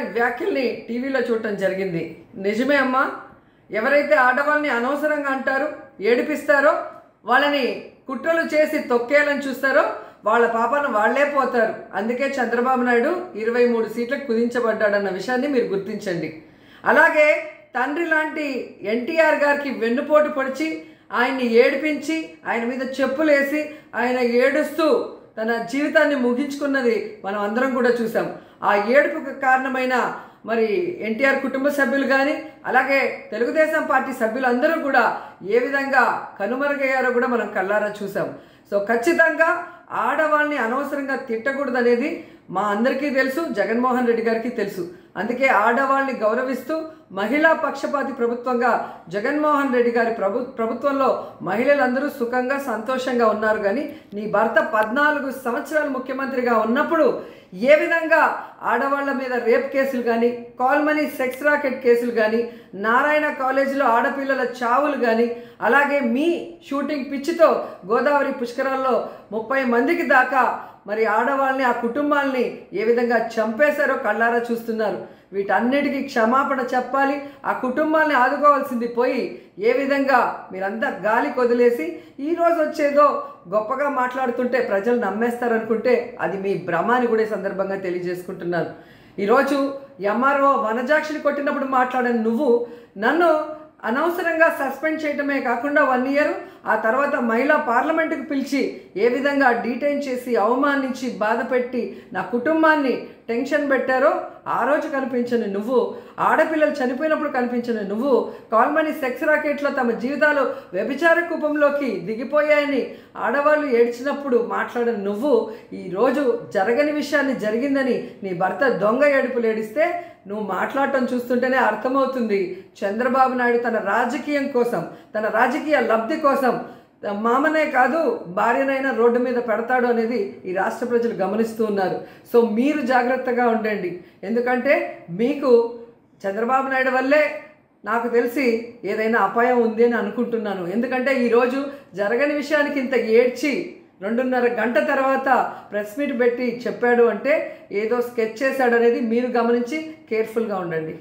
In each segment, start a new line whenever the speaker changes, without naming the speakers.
వ్యాఖ్యల్ని టీవీలో చూడటం జరిగింది నిజమే అమ్మా ఎవరైతే ఆడవాళ్ళని అనవసరంగా అంటారో ఏడిపిస్తారో వాళ్ళని కుట్రలు చేసి తొక్కేయాలని చూస్తారో వాళ్ళ పాపను వాళ్లే పోతారు అందుకే చంద్రబాబు నాయుడు ఇరవై మూడు సీట్లకు కుదించబడ్డాడన్న విషయాన్ని మీరు గుర్తించండి అలాగే తండ్రి లాంటి ఎన్టీఆర్ గారికి వెన్నుపోటు పొడిచి ఆయన్ని ఏడిపించి ఆయన మీద చెప్పులేసి ఆయన ఏడుస్తూ తన జీవితాన్ని ముగించుకున్నది మనం అందరం కూడా చూసాం ఆ ఏడుపుకు కారణమైన మరి ఎన్టీఆర్ కుటుంబ సభ్యులు కానీ అలాగే తెలుగుదేశం పార్టీ సభ్యులందరూ కూడా ఏ విధంగా కనుమరుగయ్యారో కూడా మనం కళ్ళారా చూసాం సో ఖచ్చితంగా ఆడవాళ్ళని అనవసరంగా తిట్టకూడదనేది మా అందరికీ తెలుసు జగన్మోహన్ రెడ్డి గారికి తెలుసు అందుకే ఆడవాళ్ళని గౌరవిస్తూ మహిళా పక్షపాతి ప్రభుత్వంగా జగన్మోహన్ రెడ్డి గారి ప్రభు ప్రభుత్వంలో మహిళలందరూ సుఖంగా సంతోషంగా ఉన్నారు కానీ నీ భర్త పద్నాలుగు సంవత్సరాలు ముఖ్యమంత్రిగా ఉన్నప్పుడు ఏ విధంగా ఆడవాళ్ళ మీద రేప్ కేసులు కానీ కాల్మనీ సెక్స్ రాకెట్ కేసులు కానీ నారాయణ కాలేజీలో ఆడపిల్లల చావులు కానీ అలాగే మీ షూటింగ్ పిచ్చితో గోదావరి పుష్కరాల్లో ముప్పై మందికి దాకా మరి ఆడవాళ్ళని ఆ కుటుంబాల్ని ఏ విధంగా చంపేశారో కళ్ళారా చూస్తున్నారు వీటన్నిటికీ క్షమాపణ చెప్పాలి ఆ కుటుంబాల్ని ఆదుకోవాల్సింది పోయి ఏ విధంగా మీరంతా గాలి కొదిలేసి ఈ రోజు వచ్చేదో గొప్పగా మాట్లాడుతుంటే ప్రజలు నమ్మేస్తారనుకుంటే అది మీ భ్రమ అని కూడా ఈ సందర్భంగా తెలియజేసుకుంటున్నాను ఈరోజు ఎంఆర్ఓ వనజాక్షిని కొట్టినప్పుడు మాట్లాడిన నువ్వు నన్ను అనవసరంగా సస్పెండ్ చేయటమే కాకుండా వన్ ఇయర్ ఆ తర్వాత మహిళా పార్లమెంటుకు పిలిచి ఏ విధంగా డీటైన్ చేసి అవమానించి బాధ పెట్టి నా కుటుంబాన్ని టెన్షన్ పెట్టారో ఆ రోజు కనిపించని నువ్వు ఆడపిల్లలు చనిపోయినప్పుడు కనిపించిన నువ్వు కాల్మనీ సెక్స్ రాకెట్లో తమ జీవితాలు వ్యభిచార కూపంలోకి దిగిపోయాయని ఆడవాళ్ళు ఏడ్చినప్పుడు మాట్లాడిన నువ్వు ఈరోజు జరగని విషయాన్ని జరిగిందని నీ భర్త దొంగ ఏడుపులు ఏడిస్తే నువ్వు మాట్లాడటం చూస్తుంటేనే అర్థమవుతుంది చంద్రబాబు నాయుడు తన రాజకీయం కోసం తన రాజకీయ లబ్ధి కోసం మామనే కాదు భార్యనైనా రోడ్డు మీద పెడతాడు అనేది ఈ రాష్ట్ర ప్రజలు గమనిస్తూ ఉన్నారు సో మీరు జాగ్రత్తగా ఉండండి ఎందుకంటే మీకు చంద్రబాబు నాయుడు వల్లే నాకు తెలిసి ఏదైనా అపాయం ఉంది అని అనుకుంటున్నాను ఎందుకంటే ఈరోజు జరగని విషయానికి ఇంత ఏడ్చి రెండున్నర గంట తర్వాత ప్రెస్ మీట్ పెట్టి చెప్పాడు అంటే ఏదో స్కెచ్ చేశాడు అనేది మీరు గమనించి కేర్ఫుల్గా ఉండండి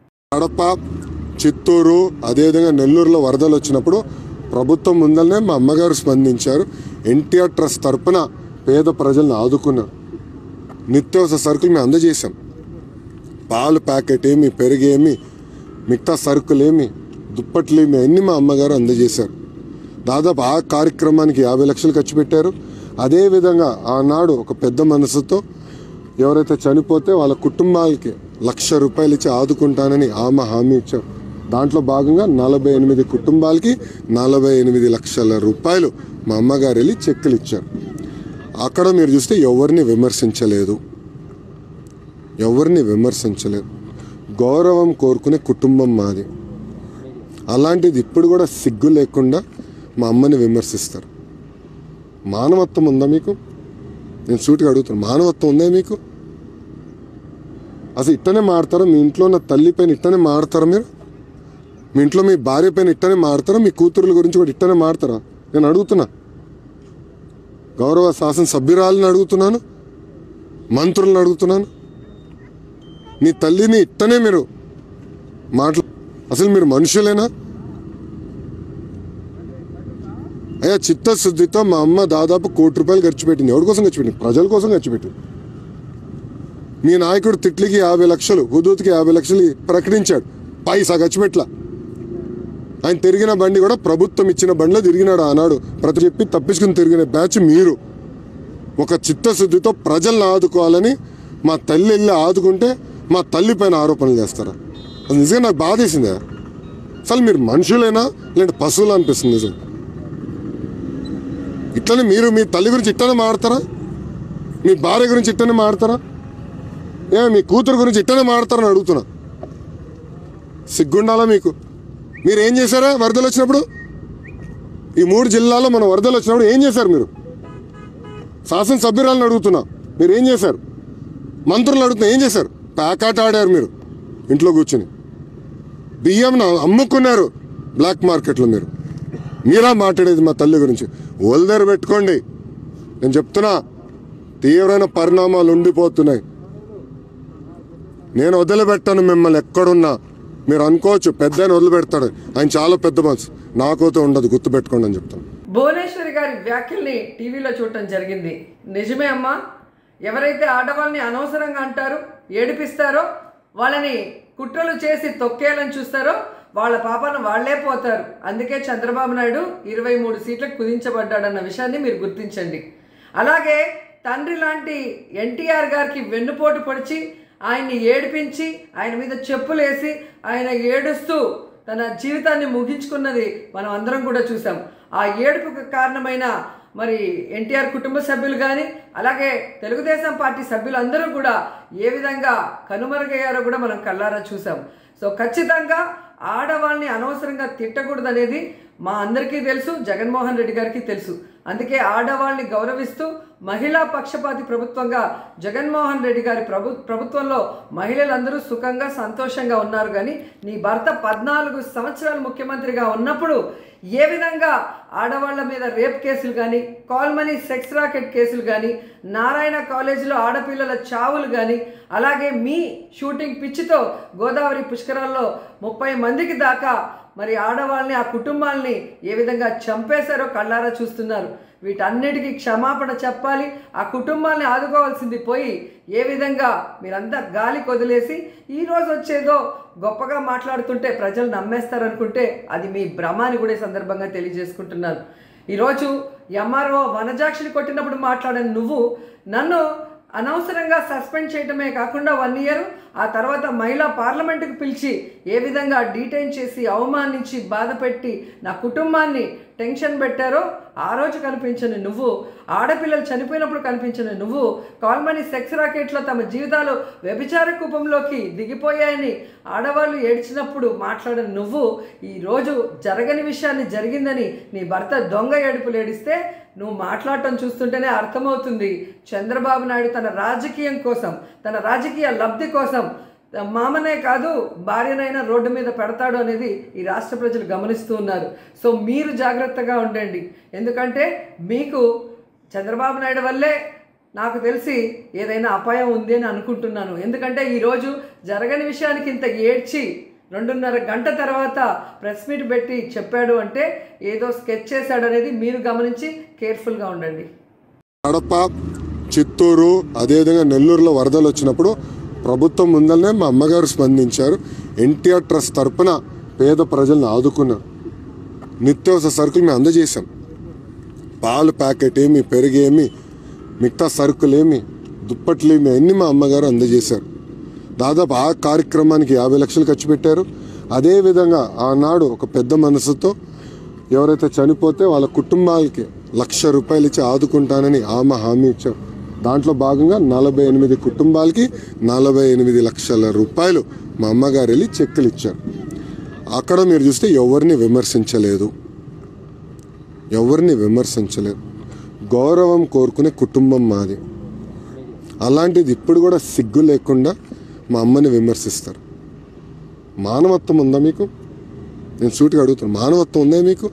కడప చిత్తూరు అదేవిధంగా నెల్లూరులో వరదలు వచ్చినప్పుడు ప్రభుత్వం ముందరనే మా అమ్మగారు స్పందించారు ఎన్టీఆర్ ట్రస్ట్ తరపున పేద ప్రజలను ఆదుకున్నారు నిత్యావసర సరుకులు మేము అందజేశాం పాలు ప్యాకెట్ ఏమి పెరుగేమి మిగతా సరుకులేమి దుప్పట్లేమి అన్నీ మా అమ్మగారు అందజేశారు దాదాపు ఆ కార్యక్రమానికి యాభై లక్షలు ఖర్చు పెట్టారు అదేవిధంగా ఆనాడు ఒక పెద్ద మనసుతో ఎవరైతే చనిపోతే వాళ్ళ కుటుంబాలకి లక్ష రూపాయలు ఇచ్చి ఆదుకుంటానని ఆమె హామీ ఇచ్చారు దాంట్లో భాగంగా నలభై ఎనిమిది కుటుంబాలకి నలభై ఎనిమిది లక్షల రూపాయలు మా అమ్మగారు వెళ్ళి చెక్కులు ఇచ్చారు అక్కడ మీరు చూస్తే ఎవరిని విమర్శించలేదు ఎవరిని విమర్శించలేదు గౌరవం కోరుకునే కుటుంబం మాది అలాంటిది ఇప్పుడు కూడా సిగ్గు లేకుండా మా అమ్మని విమర్శిస్తారు మానవత్వం ఉందా మీకు నేను సూటిగా అడుగుతాను మానవత్వం ఉందా మీకు అసలు ఇట్టనే మాడతారా మీ ఇంట్లో ఉన్న తల్లి పైన ఇట్టనే మాడతారా మీరు మీ ఇంట్లో మీ భార్య పైన ఇట్టనే మాడతారా మీ కూతురుల గురించి కూడా ఇట్టనే మాడతారా నేను అడుగుతున్నా గౌరవ శాసన సభ్యురాలని అడుగుతున్నాను మంత్రులను అడుగుతున్నాను నీ తల్లిని ఇట్టనే మీరు మాట్లా అసలు మీరు మనుషులేనా అయ్యా చిత్తశుద్ధితో మా అమ్మ దాదాపు కోటి రూపాయలు ఖర్చు పెట్టింది ఎవరి కోసం ఖర్చు పెట్టింది ప్రజల కోసం ఖర్చు పెట్టింది మీ నాయకుడు తిట్లికి యాభై లక్షలు హుదూత్కి యాభై లక్షలు ప్రకటించాడు పైసా ఖర్చు పెట్టలా ఆయన తిరిగిన బండి కూడా ప్రభుత్వం ఇచ్చిన బండిలో తిరిగినాడు ఆనాడు ప్రతి చెప్పి తప్పించుకుని తిరిగిన బ్యాచ్ మీరు ఒక చిత్తశుద్ధితో ప్రజల్ని ఆదుకోవాలని మా తల్లి వెళ్ళి ఆదుకుంటే మా తల్లి పైన ఆరోపణలు చేస్తారా అది నిజంగా నాకు బాధేసిందే అసలు మీరు మనుషులేనా లేదంటే పశువులు అనిపిస్తుంది నిజం ఇట్లనే మీరు మీ తల్లి గురించి ఇట్టనే మాడతారా మీ భార్య గురించి ఇట్టనే మాడతారా ఏ మీ కూతురు గురించి ఇట్టనే మాడతారని అడుగుతున్నా సిగ్గుండాలా మీకు మీరు ఏం చేశారా వరదలు వచ్చినప్పుడు ఈ మూడు జిల్లాల్లో మన వరదలు వచ్చినప్పుడు ఏం చేశారు మీరు శాసనసభ్యురాలను అడుగుతున్నా మీరు ఏం చేశారు మంత్రులు అడుగుతున్నా ఏం చేశారు ప్యాకాట్ ఆడారు మీరు ఇంట్లో కూర్చుని బియ్యం అమ్ముకున్నారు బ్లాక్ మార్కెట్లో మీరు మీరా మాట్లాడేది మా తల్లి గురించి ఓల్దర్ పెట్టుకోండి నేను చెప్తున్నా తీవ్రమైన పరిణామాలు ఉండిపోతున్నాయి నేను వదిలిపెట్టాను మిమ్మల్ని ఎక్కడున్నా మీరు అనుకోవచ్చు పెద్ద ఆయన వదిలిపెడతాడు ఆయన చాలా పెద్ద మనసు నాకైతే ఉండదు గుర్తుపెట్టుకోండి అని చెప్తాను
భువనేశ్వరి గారి వ్యాఖ్యల్ని టీవీలో చూడటం జరిగింది నిజమే అమ్మా ఎవరైతే ఆడవాళ్ళని అనవసరంగా అంటారు ఏడిపిస్తారో వాళ్ళని కుట్రలు చేసి తొక్కేయాలని చూస్తారో వాళ్ళ పాపను వాళ్లే పోతారు అందుకే చంద్రబాబు నాయుడు ఇరవై మూడు సీట్లకు కుదించబడ్డాడన్న విషయాన్ని మీరు గుర్తించండి అలాగే తండ్రి లాంటి ఎన్టీఆర్ గారికి వెన్నుపోటు పొడిచి ఆయన్ని ఏడిపించి ఆయన మీద చెప్పులేసి ఆయన ఏడుస్తూ తన జీవితాన్ని ముగించుకున్నది మనం అందరం కూడా చూసాం ఆ ఏడుపుకు కారణమైన మరి ఎన్టీఆర్ కుటుంబ సభ్యులు కానీ అలాగే తెలుగుదేశం పార్టీ సభ్యులు అందరూ కూడా ఏ విధంగా కనుమరుగయ్యారో కూడా మనం కళ్ళారా చూసాం సో ఖచ్చితంగా ఆడవాళ్ళని అనవసరంగా తిట్టకూడదు అనేది మా అందరికీ తెలుసు జగన్మోహన్ రెడ్డి గారికి తెలుసు అందుకే ఆడవాళ్ళని గౌరవిస్తూ మహిళా పక్షపాతి ప్రభుత్వంగా జగన్మోహన్ రెడ్డి గారి ప్రభు ప్రభుత్వంలో మహిళలందరూ సుఖంగా సంతోషంగా ఉన్నారు కానీ నీ భర్త పద్నాలుగు సంవత్సరాలు ముఖ్యమంత్రిగా ఉన్నప్పుడు ఏ విధంగా ఆడవాళ్ళ మీద రేప్ కేసులు కానీ కాల్మనీ సెక్స్ రాకెట్ కేసులు కానీ నారాయణ కాలేజీలో ఆడపిల్లల చావులు కానీ అలాగే మీ షూటింగ్ పిచ్చితో గోదావరి పుష్కరాల్లో ముప్పై మందికి దాకా మరి ఆడవాళ్ళని ఆ కుటుంబాల్ని ఏ విధంగా చంపేశారో కళ్ళారా చూస్తున్నారు వీటన్నిటికీ క్షమాపణ చెప్పాలి ఆ కుటుంబాల్ని ఆదుకోవాల్సింది పోయి ఏ విధంగా మీరంతా గాలి కొదిలేసి ఈ రోజు వచ్చేదో గొప్పగా మాట్లాడుతుంటే ప్రజలు నమ్మేస్తారనుకుంటే అది మీ భ్రమ అని కూడా ఈ సందర్భంగా తెలియజేసుకుంటున్నాను ఈరోజు ఎంఆర్ఓ వనజాక్షిని కొట్టినప్పుడు మాట్లాడిన నువ్వు నన్ను అనవసరంగా సస్పెండ్ చేయటమే కాకుండా వన్ ఇయర్ ఆ తర్వాత మహిళా పార్లమెంటుకు పిలిచి ఏ విధంగా డీటైన్ చేసి అవమానించి బాధపెట్టి నా కుటుంబాన్ని టెన్షన్ పెట్టారో ఆ రోజు కనిపించని నువ్వు ఆడపిల్లలు చనిపోయినప్పుడు కనిపించిన నువ్వు కాల్మనీ సెక్స్ రాకెట్లో తమ జీవితాలు వ్యభిచార కూపంలోకి దిగిపోయాయని ఆడవాళ్ళు ఏడ్చినప్పుడు మాట్లాడిన నువ్వు ఈరోజు జరగని విషయాన్ని జరిగిందని నీ భర్త దొంగ ఏడుపులు ఏడిస్తే నువ్వు మాట్లాడటం చూస్తుంటేనే అర్థమవుతుంది చంద్రబాబు నాయుడు తన రాజకీయం కోసం తన రాజకీయ లబ్ధి కోసం మామనే కాదు భార్యనైనా రోడ్డు మీద పెడతాడు అనేది ఈ రాష్ట్ర ప్రజలు గమనిస్తూ ఉన్నారు సో మీరు జాగ్రత్తగా ఉండండి ఎందుకంటే మీకు చంద్రబాబు నాయుడు వల్లే నాకు తెలిసి ఏదైనా అపాయం ఉంది అని అనుకుంటున్నాను ఎందుకంటే ఈరోజు జరగని విషయానికి ఇంత ఏడ్చి రెండున్నర గంట తర్వాత ప్రెస్ మీట్ పెట్టి చెప్పాడు అంటే ఏదో స్కెచ్ చేశాడు అనేది మీరు గమనించి కేర్ఫుల్గా ఉండండి
కడప చిత్తూరు అదేవిధంగా నెల్లూరులో వరదలు వచ్చినప్పుడు ప్రభుత్వం ముందరనే మా అమ్మగారు స్పందించారు ఎన్టీఆర్ ట్రస్ట్ తరపున పేద ప్రజలను ఆదుకున్నారు నిత్యావసర సరుకులు మేము అందజేశాం పాలు ప్యాకెట్ ఏమి పెరుగేమి మిగతా సరుకులేమి దుప్పట్లేమి అన్నీ మా అమ్మగారు అందజేశారు దాదాపు ఆ కార్యక్రమానికి యాభై లక్షలు ఖర్చు పెట్టారు అదేవిధంగా ఆనాడు ఒక పెద్ద మనసుతో ఎవరైతే చనిపోతే వాళ్ళ కుటుంబాలకి లక్ష రూపాయలు ఇచ్చి ఆదుకుంటానని ఆమె హామీ ఇచ్చారు దాంట్లో భాగంగా నలభై ఎనిమిది కుటుంబాలకి నలభై ఎనిమిది లక్షల రూపాయలు మా అమ్మగారు వెళ్ళి చెక్కులు ఇచ్చారు అక్కడ మీరు చూస్తే ఎవరిని విమర్శించలేదు ఎవరిని విమర్శించలేదు గౌరవం కోరుకునే కుటుంబం మాది అలాంటిది ఇప్పుడు కూడా సిగ్గు లేకుండా మా అమ్మని విమర్శిస్తారు మానవత్వం ఉందా మీకు నేను సూటిగా అడుగుతాను మానవత్వం ఉందా మీకు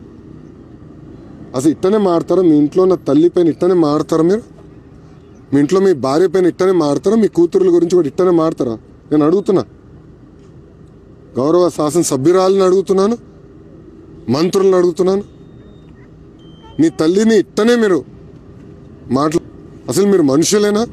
అసలు ఇట్టనే మాడతారా మీ ఇంట్లో ఉన్న తల్లి పైన ఇట్టనే మాడతారా మీరు మీ ఇంట్లో మీ భార్య పైన ఇట్టనే మాడతారా మీ కూతురుల గురించి కూడా ఇట్టనే మాడతారా నేను అడుగుతున్నా గౌరవ శాసన సభ్యురాలని అడుగుతున్నాను మంత్రులను అడుగుతున్నాను మీ తల్లిని ఇట్టనే మీరు మాట్లా అసలు మీరు మనుషులేనా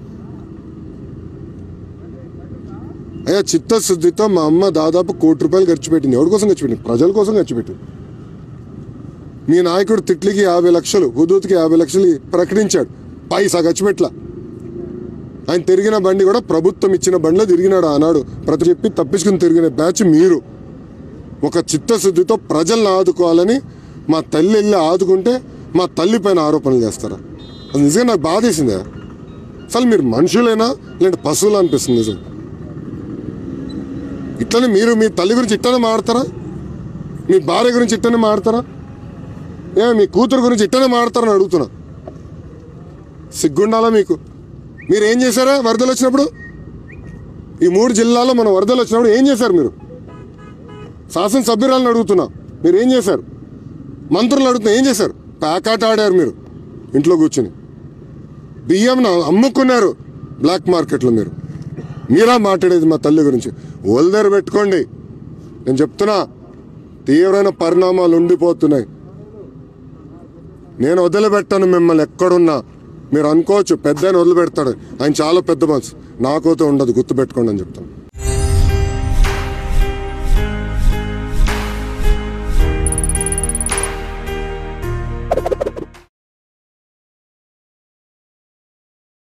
అయ్యా చిత్తశుద్ధితో మా అమ్మ దాదాపు కోటి రూపాయలు ఖర్చు పెట్టింది ఎవరి కోసం ఖర్చు పెట్టింది ప్రజల కోసం ఖర్చు పెట్టింది మీ నాయకుడు తిట్లికి యాభై లక్షలు హుదూత్కి యాభై లక్షలు ప్రకటించాడు పైసా ఖర్చు పెట్టలా ఆయన తిరిగిన బండి కూడా ప్రభుత్వం ఇచ్చిన బండిలో తిరిగినాడు ఆనాడు ప్రతి చెప్పి తప్పించుకుని తిరిగిన బ్యాచ్ మీరు ఒక చిత్తశుద్ధితో ప్రజలను ఆదుకోవాలని మా తల్లి వెళ్ళి ఆదుకుంటే మా తల్లి పైన ఆరోపణలు చేస్తారా అది నిజంగా నాకు బాధేసిందే అసలు మీరు మనుషులేనా లేదంటే పశువులు అనిపిస్తుంది నిజం ఇట్లనే మీరు మీ తల్లి గురించి ఇట్టనే మాడతారా మీ భార్య గురించి ఇట్టనే మాడతారా ఏ మీ కూతురు గురించి ఇట్టనే మాడతారని అడుగుతున్నా సిగ్గుండాలా మీకు మీరు ఏం చేశారా వరదలు వచ్చినప్పుడు ఈ మూడు జిల్లాల్లో మన వరదలు వచ్చినప్పుడు ఏం చేశారు మీరు శాసనసభ్యురాలను అడుగుతున్నా మీరు ఏం చేశారు మంత్రులు అడుగుతున్నా ఏం చేశారు ప్యాకాట్ ఆడారు మీరు ఇంట్లో కూర్చుని బియ్యం అమ్ముకున్నారు బ్లాక్ మార్కెట్లో మీరు మీరా మాట్లాడేది మా తల్లి గురించి ఓల్దేరు పెట్టుకోండి నేను చెప్తున్నా తీవ్రమైన పరిణామాలు ఉండిపోతున్నాయి నేను వదిలిపెట్టాను మిమ్మల్ని ఎక్కడున్నా మీరు అనుకోవచ్చు పెద్ద వదిలిపెడతాడు ఆయన చాలా పెద్ద మనసు నాకైతే ఉండదు గుర్తుపెట్టుకోండి అని చెప్తాను